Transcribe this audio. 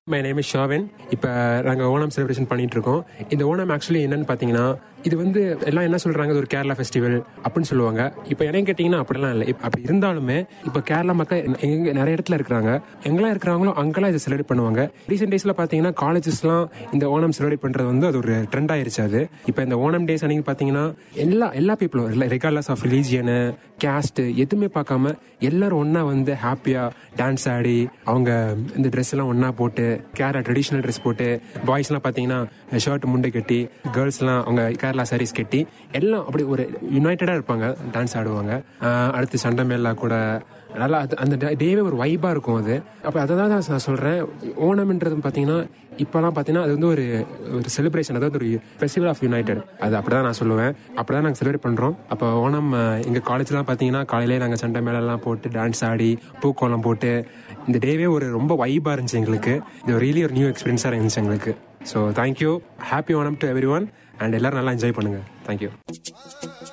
my name is ஷாவன் இப்போ நாங்கள் Onam celebration பண்ணிட்டு இருக்கோம் இந்த ஓணம் ஆக்சுவலி என்னன்னு பார்த்தீங்கன்னா இது வந்து எல்லாம் என்ன சொல்றாங்க இது ஒரு கேரளா ஃபெஸ்டிவல் அப்படின்னு சொல்லுவாங்க இப்போ என்னையும் கேட்டிங்கன்னா அப்படிலாம் இல்லை இப்ப அப்படி இருந்தாலுமே இப்போ கேரளா மக்கள் எங்க நிறைய இடத்துல இருக்கிறாங்க எங்கெல்லாம் இருக்கிறாங்களோ அங்கெல்லாம் இதை செலிப்ரேட் பண்ணுவாங்க ரீசெண்ட் டேஸ்ல பார்த்தீங்கன்னா காலேஜஸ்லாம் இந்த ஓணம் செலிப்ரேட் பண்றது வந்து அது ஒரு ட்ரெண்ட் ஆயிருச்சு அது இப்போ இந்த ஓணம் டேஸ் அன்னைக்கு பார்த்தீங்கன்னா எல்லா எல்லா பீப்புளும் ரெகார்ட்லஸ் ஆஃப் ரிலீஜியனு கேஸ்ட் எதுவுமே பார்க்காம எல்லாரும் ஒண்ணா வந்து ஹாப்பியா டான்ஸ் ஆடி அவங்க இந்த ட்ரெஸ் எல்லாம் ஒண்ணா போட்டு கேரளா ட்ரெடிஷனல் ட்ரெஸ் போட்டு பாய்ஸ் எல்லாம் பாத்தீங்கன்னா ஷர்ட் முண்டை கட்டி கேர்ள்ஸ் எல்லாம் அவங்க கேரளா சாரீஸ் கட்டி எல்லாம் அப்படி ஒரு யுனைடடா இருப்பாங்க டான்ஸ் ஆடுவாங்க ஆஹ் அடுத்து சண்டை மேலா கூட நல்லா அது அந்த டேவே ஒரு வைபா இருக்கும் அது அப்ப அதை தான் நான் சொல்றேன் ஓணம்ன்றது பாத்தீங்கன்னா இப்பெல்லாம் பாத்தீங்கன்னா அது வந்து ஒரு ஒரு செலிப்ரேஷன் அதாவது ஒரு ஃபெஸ்டிவல் ஆஃப் யுனைடெட் அது அப்படிதான் நான் சொல்லுவேன் அப்படிதான் நாங்க செலிப்ரேட் பண்றோம் அப்போ ஓணம் அஹ், எங்க காலேஜ்லாம் பாத்தீங்கன்னா காலையிலே நாங்க சண்டை மேல எல்லாம் போட்டு டான்ஸ் ஆடி பூக்கோலம் போட்டு இந்த டேவே ஒரு ரொம்ப வைபா இருந்துச்சு எங்களுக்கு இது ரியலி ஒரு நியூ எக்ஸ்பீரியன்ஸா இருந்துச்சு எங்களுக்கு so thank you happy Onam to everyone and எல்லாரும் நல்லா என்ஜாய் பண்ணுங்க தேங்க்யூ